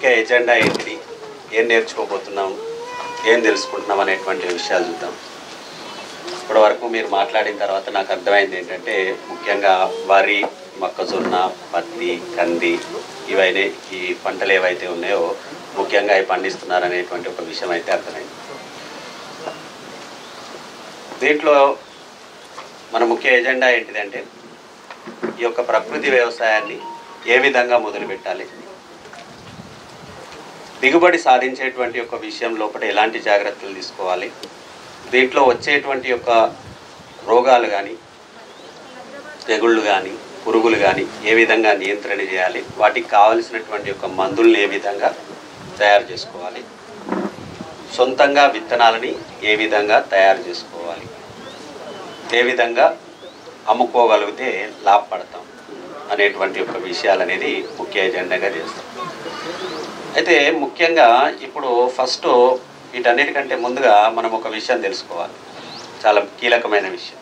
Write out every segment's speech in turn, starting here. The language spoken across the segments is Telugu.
ముఖ్య ఎజెండా ఏంటిది ఏం నేర్చుకోబోతున్నాం ఏం తెలుసుకుంటున్నాం అనేటువంటి విషయాలు చూద్దాం ఇప్పటి వరకు మీరు మాట్లాడిన తర్వాత నాకు అర్థమైంది ఏంటంటే ముఖ్యంగా వరి మొక్కజొన్న పత్తి కంది ఇవైతే ఈ పంటలు ఏవైతే ఉన్నాయో ముఖ్యంగా అవి పండిస్తున్నారు అనేటువంటి ఒక విషయం అయితే అర్థమైంది దీంట్లో మన ముఖ్య ఎజెండా ఏంటిదంటే ఈ యొక్క ప్రకృతి వ్యవసాయాన్ని ఏ విధంగా మొదలుపెట్టాలి దిగుబడి సాధించేటువంటి యొక్క విషయం లోపల ఎలాంటి జాగ్రత్తలు తీసుకోవాలి దీంట్లో వచ్చేటువంటి యొక్క రోగాలు కానీ తెగుళ్ళు కానీ పురుగులు కానీ ఏ విధంగా నియంత్రణ చేయాలి వాటికి కావలసినటువంటి యొక్క మందుల్ని ఏ విధంగా తయారు చేసుకోవాలి సొంతంగా విత్తనాలని ఏ విధంగా తయారు చేసుకోవాలి ఏ విధంగా అమ్ముకోగలిగితే లాభపడతాం అనేటువంటి యొక్క విషయాలు అనేది ముఖ్య ఎజెండాగా చేస్తాం అయితే ముఖ్యంగా ఇప్పుడు ఫస్ట్ వీటన్నిటికంటే ముందుగా మనం ఒక విషయం తెలుసుకోవాలి చాలా కీలకమైన విషయం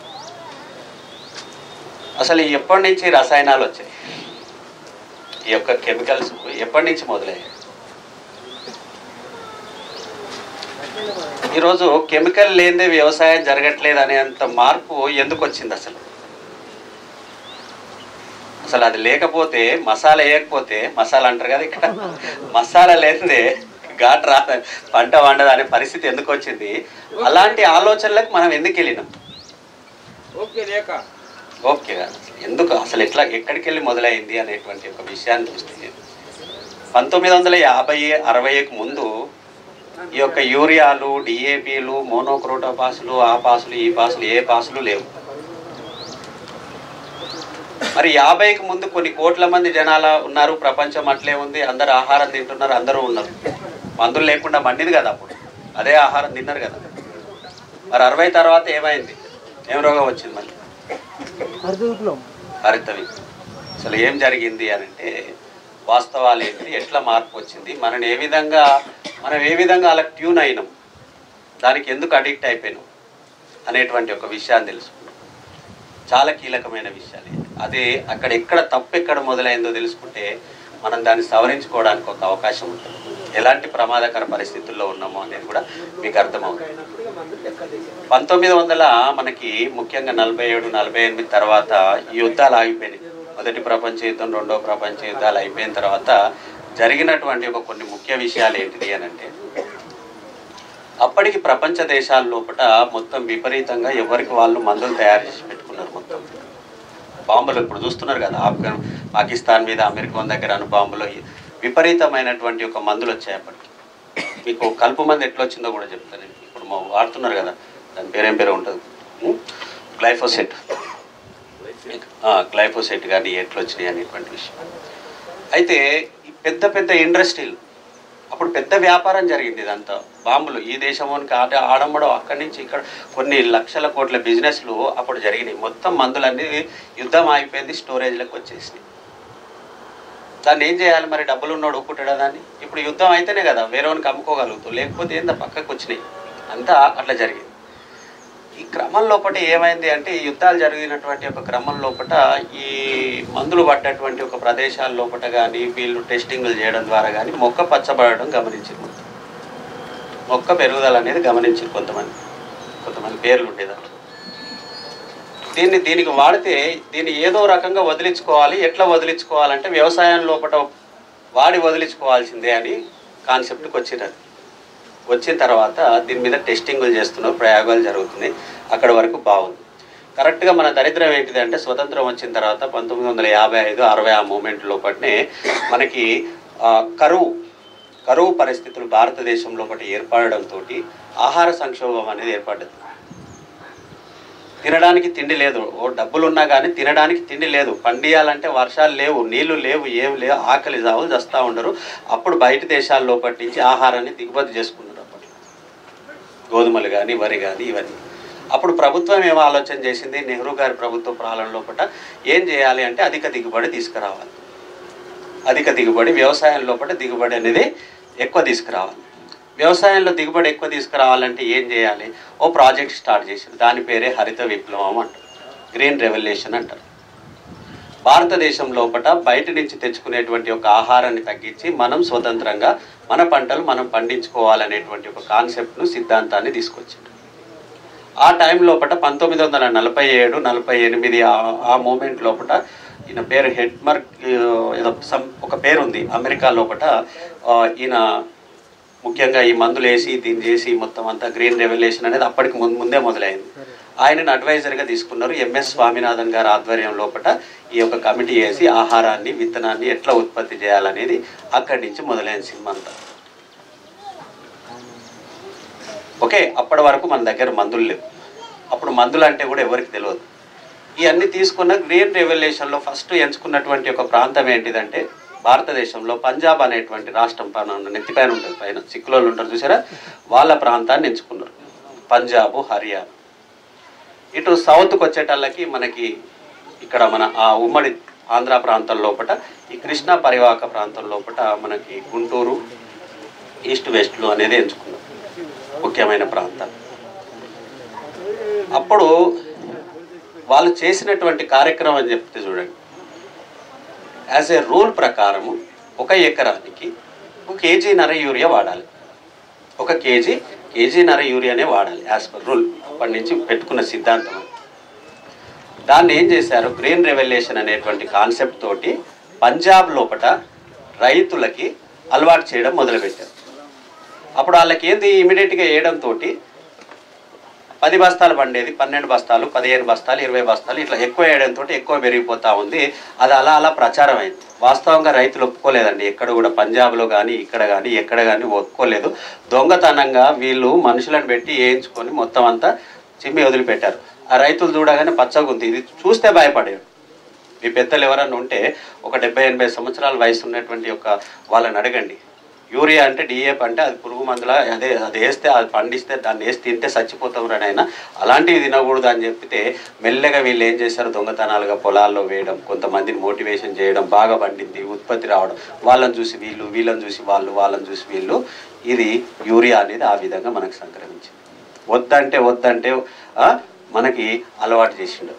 అసలు ఎప్పటి నుంచి రసాయనాలు వచ్చాయి ఈ యొక్క కెమికల్స్ ఎప్పటి నుంచి మొదలయ్యాయి ఈరోజు కెమికల్ లేనిదే వ్యవసాయం జరగట్లేదు అనేంత మార్పు ఎందుకు వచ్చింది అసలు అసలు అది లేకపోతే మసాలా వేయకపోతే మసాలా అంటారు కదా ఇక్కడ మసాలా లేనిదే ఘాట్ రా పంట వండదు అనే పరిస్థితి ఎందుకు వచ్చింది అలాంటి ఆలోచనలకు మనం ఎందుకు వెళ్ళినాం ఓకే లేక ఓకే ఎందుకు అసలు ఎట్లా ఎక్కడికి వెళ్ళి మొదలైంది అనేటువంటి ఒక విషయాన్ని చూస్తే పంతొమ్మిది వందల యాభై అరవైకి ముందు ఈ యొక్క యూరియాలు డిఏపిలు మోనోక్రోటోపాసులు ఆ పాసులు ఈ పాసులు ఏ పాసులు లేవు మరి యాభైకి ముందు కొన్ని కోట్ల మంది జనాల ఉన్నారు ప్రపంచం అట్లే ఉంది అందరు ఆహారం తింటున్నారు అందరూ ఉన్నారు మందులు లేకుండా మండిది కదా అప్పుడు అదే ఆహారం తిన్నారు కదా మరి అరవై తర్వాత ఏమైంది ఏం రోగం వచ్చింది మళ్ళీ హరితవి అసలు ఏం జరిగింది అని అంటే వాస్తవాలు ఏంటి ఎట్లా మార్పు వచ్చింది మనం ఏ విధంగా మనం ఏ విధంగా అలా ట్యూన్ అయినాం దానికి ఎందుకు అడిక్ట్ అయిపోయినాం అనేటువంటి ఒక విషయాన్ని తెలుసుకున్నాం చాలా కీలకమైన విషయాలు ఇవి. అదే అక్కడ ఎక్కడ తప్పు ఎక్కడ మొదలైందో తెలుసుకుంటే మనం దాన్ని సవరించుకోవడానికి ఒక అవకాశం ఉంటుంది ఎలాంటి ప్రమాదకర పరిస్థితుల్లో ఉన్నామో అనేది కూడా మీకు అర్థమవుతుంది పంతొమ్మిది వందల మనకి ముఖ్యంగా నలభై ఏడు నలభై ఎనిమిది తర్వాత ఈ యుద్ధాలు ఆగిపోయినాయి మొదటి ప్రపంచ యుద్ధం రెండో ప్రపంచ యుద్ధాలు అయిపోయిన తర్వాత జరిగినటువంటి ఒక కొన్ని ముఖ్య విషయాలు ఏంటిది అని అంటే అప్పటికి ప్రపంచ దేశాల లోపల మొత్తం విపరీతంగా ఎవరికి వాళ్ళు మందులు తయారు చేసి పెట్టుకున్నారు మొత్తం బాంబులు ఇప్పుడు చూస్తున్నారు కదా ఆఫ్ఘన్ పాకిస్తాన్ మీద అమెరికా దగ్గర అను బాంబులు విపరీతమైనటువంటి ఒక మందులు వచ్చాయి అప్పటికి మీకు కలుపు మంది ఎట్లా వచ్చిందో కూడా చెప్తాను నేను. ఇప్పుడు మా వాడుతున్నారు కదా దాని పేరేం పేరు ఉంటుంది ఉం? గ్లైఫోసెట్ ఆ, గ్లైఫోసెట్ కానీ ఎట్లా వచ్చినాయి అనేటువంటి విషయం అయితే ఈ పెద్ద పెద్ద ఇండస్ట్రీలు అప్పుడు పెద్ద వ్యాపారం జరిగింది ఇదంతా బాంబులు ఈ దేశంలోనికి ఆడ ఆడమ్మడం అక్కడి నుంచి ఇక్కడ కొన్ని లక్షల కోట్ల బిజినెస్లు అప్పుడు జరిగినాయి మొత్తం మందులన్నీ యుద్ధం ఆగిపోయింది స్టోరేజ్లకు వచ్చేసినాయి దాన్ని ఏం చేయాలి మరి డబ్బులు ఉన్నోడు ఒప్పుకుంటాడా దాన్ని ఇప్పుడు యుద్ధం అయితేనే కదా వేరేవానికి అమ్ముకోగలుగుతావు లేకపోతే ఏందా పక్కకు వచ్చినాయి అంతా అట్లా జరిగింది ఈ క్రమం లోపల ఏమైంది అంటే ఈ యుద్ధాలు జరిగినటువంటి ఒక క్రమం లోపల ఈ మందులు పడ్డటువంటి ఒక ప్రదేశాల లోపల కానీ వీళ్ళు టెస్టింగ్లు చేయడం ద్వారా కానీ మొక్క పచ్చబడడం గమనించింది మొక్క పెరుగుదల అనేది గమనించింది కొంతమంది కొంతమంది పేర్లు ఉండేది అట్లా దీన్ని దీనికి వాడితే దీన్ని ఏదో రకంగా వదిలించుకోవాలి ఎట్లా వదిలించుకోవాలంటే వ్యవసాయం లోపల వాడి వదిలించుకోవాల్సిందే అని కాన్సెప్ట్కి వచ్చినది వచ్చిన తర్వాత దీని మీద టెస్టింగ్లు చేస్తున్నారు ప్రయోగాలు జరుగుతున్నాయి అక్కడ వరకు బాగుంది కరెక్ట్గా మన దరిద్రం ఏంటిది అంటే స్వతంత్రం వచ్చిన తర్వాత పంతొమ్మిది వందల యాభై ఐదు అరవై ఆ మూమెంట్ లోపలనే మనకి ఆ, కరువు కరువు పరిస్థితులు భారతదేశం లోపల ఏర్పడడంతో ఆహార సంక్షోభం అనేది ఏర్పడ్డది తినడానికి తిండి లేదు ఓ డబ్బులు ఉన్నా కానీ తినడానికి తిండి లేదు పండియాలంటే వర్షాలు లేవు నీళ్లు లేవు ఏం లేవు ఆకలి చావులు చస్తూ ఉండరు అప్పుడు బయట దేశాల లోపటి నుంచి ఆహారాన్ని దిగుమతి చేసుకున్నారు అప్పట్లో గోధుమలు కానీ వరి కానీ ఇవన్నీ అప్పుడు ప్రభుత్వం ఏం ఆలోచన చేసింది నెహ్రూ గారి ప్రభుత్వ పాలన లోపల ఏం చేయాలి అంటే అధిక దిగుబడి తీసుకురావాలి అధిక దిగుబడి వ్యవసాయం లోపల దిగుబడి అనేది ఎక్కువ తీసుకురావాలి వ్యవసాయంలో దిగుబడి ఎక్కువ తీసుకురావాలంటే ఏం చేయాలి ఓ ప్రాజెక్ట్ స్టార్ట్ చేసింది దాని పేరే హరిత విప్లవం అంటారు గ్రీన్ రెవల్యూషన్ అంటారు భారతదేశం లోపల బయట నుంచి తెచ్చుకునేటువంటి ఒక ఆహారాన్ని తగ్గించి మనం స్వతంత్రంగా మన పంటలు మనం పండించుకోవాలనేటువంటి ఒక కాన్సెప్ట్ను సిద్ధాంతాన్ని తీసుకొచ్చిండు ఆ టైం లోపల పంతొమ్మిది వందల నలభై ఏడు నలభై ఎనిమిది ఆ- ఆ మూమెంట్ లోపల ఈయన పేరు హెడ్మర్క్ ఏదో some ఒక పేరు ఉంది అమెరికా లోపల ఆ, ఈయన ముఖ్యంగా ఈ మందులు వేసి దీన్ని చేసి మొత్తం అంతా గ్రీన్ రెవల్యూషన్ అనేది అప్పటికి ముందు ముందే మొదలైంది ఆయనను అడ్వైజర్గా తీసుకున్నారు ఎంఎస్ స్వామినాథన్ గారి ఆధ్వర్యం లోపల ఈ యొక్క కమిటీ వేసి ఆహారాన్ని విత్తనాన్ని ఎట్లా ఉత్పత్తి చేయాలనేది అక్కడి నుంచి మొదలైన సినిమా అంతా ఓకే అప్పటి వరకు మన దగ్గర మందులు లేవు అప్పుడు మందులు అంటే కూడా ఎవరికి తెలియదు ఇవన్నీ తీసుకున్న గ్రీన్ రెవల్యూషన్లో ఫస్ట్ ఎంచుకున్నటువంటి ఒక ప్రాంతం ఏంటిదంటే భారతదేశంలో పంజాబ్ అనేటువంటి రాష్ట్రం పైన ఉన్న నెత్తిపైన ఉంటుంది పైన సిక్కులోళ్ళు ఉంటారు చూసారా వాళ్ళ ప్రాంతాన్ని ఎంచుకున్నారు పంజాబ్ హర్యానా ఇటు సౌత్కి వచ్చేటల్లకి మనకి ఇక్కడ మన ఆ ఉమ్మడి ఆంధ్ర ప్రాంతం లోపల ఈ కృష్ణా పరివాహక ప్రాంతం లోపల మనకి గుంటూరు ఈస్ట్ వెస్ట్లు అనేది ఎంచుకున్నాం ముఖ్యమైన ప్రాంతాలు అప్పుడు వాళ్ళు చేసినటువంటి కార్యక్రమం అని చెప్తే చూడండి యాజ్ ఏ రూల్ ప్రకారము ఒక ఎకరానికి ఒక కేజీన్నర యూరియా వాడాలి ఒక కేజీ కేజీన్నర యూరియానే వాడాలి యాజ్ పర్ రూల్ అప్పటి నుంచి పెట్టుకున్న సిద్ధాంతం అది. దాన్ని ఏం చేశారు గ్రీన్ రెవల్యూషన్ అనేటువంటి కాన్సెప్ట్ తోటి పంజాబ్ లోపల రైతులకి అలవాటు చేయడం మొదలుపెట్టారు అప్పుడు వాళ్ళకి ఏంది ఇమీడియట్గా వేయడంతో పది బస్తాలు పండేది పన్నెండు బస్తాలు పదిహేను బస్తాలు ఇరవై బస్తాలు ఇట్లా ఎక్కువ వేయడంతో ఎక్కువ పెరిగిపోతా ఉంది అది అలా అలా ప్రచారం అయింది వాస్తవంగా రైతులు ఒప్పుకోలేదండి ఎక్కడ కూడా పంజాబ్లో కానీ ఇక్కడ కానీ ఎక్కడ కానీ ఒప్పుకోలేదు దొంగతనంగా వీళ్ళు మనుషులను పెట్టి వేయించుకొని మొత్తం అంతా చిమ్మి వదిలిపెట్టారు ఆ రైతులు చూడగానే పచ్చగుంది ఇది చూస్తే భయపడారు మీ పెద్దలు ఎవరన్నా ఉంటే ఒక డెబ్బై ఎనభై సంవత్సరాల వయసు ఉన్నటువంటి ఒక వాళ్ళని అడగండి యూరియా అంటే డిఏప్ అంటే అది పురుగు మందుల అదే అది వేస్తే అది పండిస్తే దాన్ని వేసి తింటే చచ్చిపోతాం రానైనా అలాంటివి తినకూడదు అని చెప్పితే మెల్లగా వీళ్ళు ఏం చేశారు దొంగతనాలుగా పొలాల్లో వేయడం కొంతమందిని మోటివేషన్ చేయడం బాగా పండింది ఉత్పత్తి రావడం వాళ్ళని చూసి వీళ్ళు వీళ్ళని చూసి వాళ్ళు వాళ్ళని చూసి వీళ్ళు ఇది యూరియా అనేది ఆ విధంగా మనకు సంక్రమించింది వద్దంటే వద్దంటే ఆ, మనకి అలవాటు చేసిండు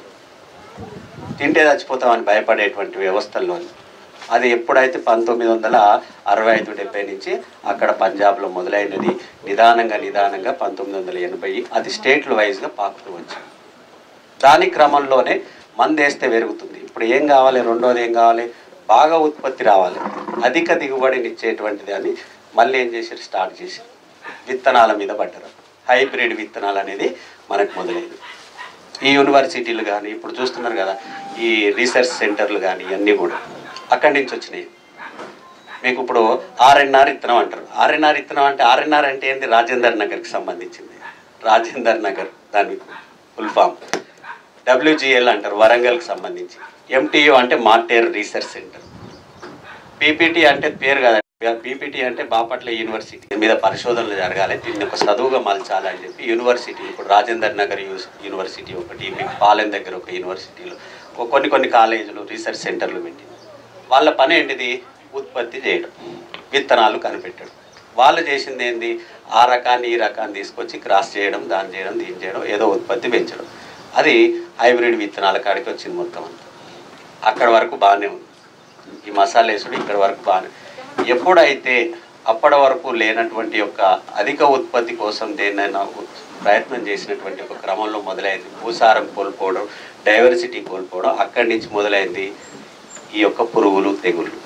తింటే చచ్చిపోతామని భయపడేటువంటి వ్యవస్థల్లోని అది ఎప్పుడైతే పంతొమ్మిది వందల అరవై ఐదు డెబ్బై నుంచి అక్కడ పంజాబ్లో మొదలైనది నిదానంగా నిదానంగా పంతొమ్మిది వందల ఎనభై అది స్టేట్లు వైజ్గా పాకుతూ వచ్చింది దాని క్రమంలోనే మందేస్తే పెరుగుతుంది ఇప్పుడు ఏం కావాలి రెండోది ఏం కావాలి బాగా ఉత్పత్తి రావాలి అధిక దిగుబడిని ఇచ్చేటువంటిది అని మళ్ళీ ఏం చేశారు స్టార్ట్ చేసి విత్తనాల మీద పడ్డారు హైబ్రిడ్ విత్తనాలు అనేది మనకు మొదలైంది ఈ యూనివర్సిటీలు కానీ ఇప్పుడు చూస్తున్నారు కదా ఈ రీసెర్చ్ సెంటర్లు కానీ ఇవన్నీ కూడా అక్కడి నుంచి వచ్చినాయి మీకు ఇప్పుడు ఆర్ఎన్ఆర్ ఇత్తనం అంటారు ఆర్ఎన్ఆర్ ఇత్తనం అంటే ఆర్ఎన్ఆర్ అంటే ఏంటి రాజేందర్ నగర్కి సంబంధించింది రాజేందర్ నగర్ దాని ఫుల్ ఫామ్ డబ్ల్యూజిఎల్ అంటారు వరంగల్కి సంబంధించి ఎంటీయు అంటే మార్టేర్ రీసెర్చ్ సెంటర్ పీపీటీ అంటే పేరు కదా పీపీటీ అంటే బాపట్ల యూనివర్సిటీ దీని మీద పరిశోధనలు జరగాలి దీన్ని ఒక చదువుగా మలచాలి అని చెప్పి యూనివర్సిటీ ఇప్పుడు రాజేందర్ నగర్ యూస్- యూనివర్సిటీ ఒకటి మీకు పాలెం దగ్గర ఒక యూనివర్సిటీలు ఒక కొన్ని కొన్ని కాలేజీలు రీసెర్చ్ సెంటర్లు పెట్టి వాళ్ళ పని ఏంటిది ఉత్పత్తి చేయడం విత్తనాలు కనిపెట్టడం వాళ్ళు చేసింది ఏంది ఆ రకాన్ని ఈ రకాన్ని తీసుకొచ్చి క్రాస్ చేయడం దాన్ని చేయడం దీన్ని చేయడం ఏదో ఉత్పత్తి పెంచడం అది హైబ్రిడ్ విత్తనాల కాడికి వచ్చింది మొత్తం అంతా అక్కడ వరకు బాగానే ఉంది ఈ మసాలా వేసుడు ఇక్కడ వరకు బాగానే ఎప్పుడైతే అప్పటి వరకు లేనటువంటి యొక్క అధిక ఉత్పత్తి కోసం దేన్నైనా ఉత్- ప్రయత్నం చేసినటువంటి ఒక క్రమంలో మొదలైంది భూసారం కోల్పోవడం డైవర్సిటీ కోల్పోవడం అక్కడి నుంచి మొదలైంది ఈ యొక్క పురుగులు తెగుళ్ళు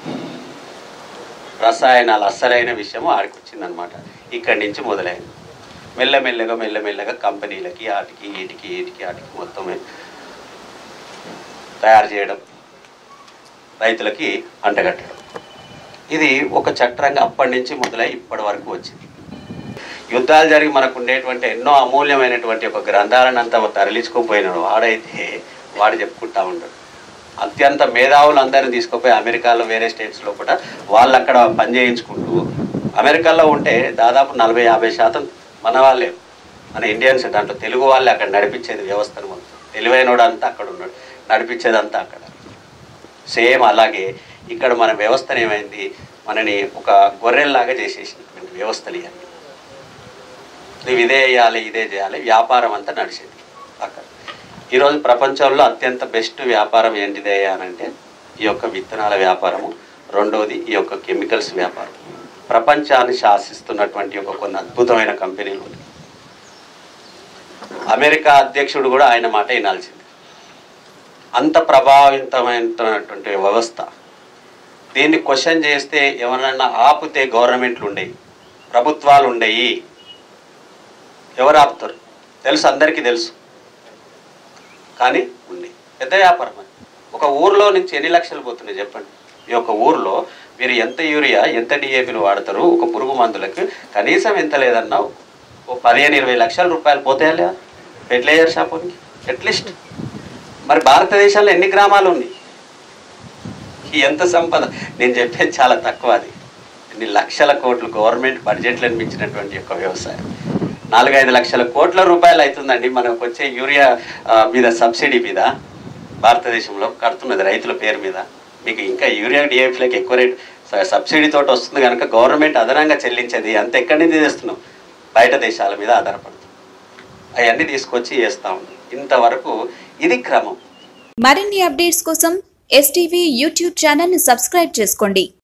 రసాయనాలు అస్సలైన విషయం ఆడికి వచ్చిందనమాట ఇక్కడి నుంచి మొదలైంది మెల్లమెల్లగా మెల్లమెల్లగా కంపెనీలకి వాటికి వీటికి వీటికి వాటికి మొత్తం తయారు చేయడం రైతులకి అంటగట్టడం ఇది ఒక చట్రంగా అప్పటి నుంచి మొదలై ఇప్పటి వరకు వచ్చింది యుద్ధాలు జరిగి మనకు ఉండేటువంటి ఎన్నో అమూల్యమైనటువంటి ఒక గ్రంథాలను అంతా తరలించుకోపోయినాడు వాడైతే వాడు చెప్పుకుంటా ఉండడు అత్యంత మేధావులు అందరిని తీసుకుపోయి అమెరికాలో వేరే స్టేట్స్లో కూడా వాళ్ళు అక్కడ పని చేయించుకుంటూ అమెరికాలో ఉంటే దాదాపు నలభై యాభై శాతం మన వాళ్ళే మన ఇండియన్స్ దాంట్లో తెలుగు వాళ్ళే అక్కడ నడిపించేది వ్యవస్థను మొత్తం తెలివైనోడు అంతా అక్కడ ఉన్నాడు నడిపించేదంతా అక్కడ సేమ్ అలాగే ఇక్కడ మన వ్యవస్థను ఏమైంది మనని ఒక గొర్రెల్లాగా చేసేసినటువంటి వ్యవస్థలు ఇవన్నీ నువ్వు ఇదే చేయాలి ఇదే చేయాలి వ్యాపారం అంతా నడిచేది అక్కడ ఈరోజు ప్రపంచంలో అత్యంత బెస్ట్ వ్యాపారం ఏంటిదే అని అంటే ఈ యొక్క విత్తనాల వ్యాపారము రెండోది ఈ యొక్క కెమికల్స్ వ్యాపారం ప్రపంచాన్ని శాసిస్తున్నటువంటి ఒక కొన్ని అద్భుతమైన కంపెనీలు ఉన్నాయి అమెరికా అధ్యక్షుడు కూడా ఆయన మాట వినాల్సింది అంత ప్రభావితమైనటువంటి వ్యవస్థ దీన్ని క్వశ్చన్ చేస్తే ఎవరన్నా ఆపితే గవర్నమెంట్లు ఉండేవి ప్రభుత్వాలు ఉండేవి ఎవరు ఆపుతారు తెలుసు అందరికీ తెలుసు కానీ ఉంది పెద్ద వ్యాపారం అది ఒక ఊర్లో నుంచి ఎన్ని లక్షలు పోతున్నాయి చెప్పండి ఈ యొక్క ఊర్లో మీరు ఎంత యూరియా ఎంత డిఏపిలు వాడతారు ఒక పురుగు మందులకు కనీసం ఎంత లేదన్నా ఓ పదిహేను ఇరవై లక్షల రూపాయలు పోతాయా లేదా ఫెర్టిలైజర్ షాపుకి అట్లీస్ట్ మరి భారతదేశంలో ఎన్ని గ్రామాలు ఉన్నాయి ఈ ఎంత సంపద నేను చెప్పేది చాలా తక్కువ అది ఎన్ని లక్షల కోట్లు గవర్నమెంట్ బడ్జెట్లను మించినటువంటి యొక్క వ్యవసాయం నాలుగైదు లక్షల కోట్ల రూపాయలు అవుతుందండి మనకు వచ్చే యూరియా ఆ, మీద సబ్సిడీ మీద భారతదేశంలో కడుతున్నది రైతుల పేరు మీద మీకు ఇంకా యూరియా డిఏఫ్లకి ఎక్కువ రేట్ స- సబ్సిడీ తోటి వస్తుంది కనుక గవర్నమెంట్ అదనంగా చెల్లించేది అంత ఎక్కడి నుంచి తెస్తున్నాం బయట దేశాల మీద ఆధారపడుతుంది అవన్నీ తీసుకొచ్చి చేస్తా ఉంది ఇంతవరకు ఇది క్రమం మరిన్ని అప్డేట్స్ కోసం ఎస్టీవీ యూట్యూబ్ ఛానల్ని సబ్స్క్రైబ్ చేసుకోండి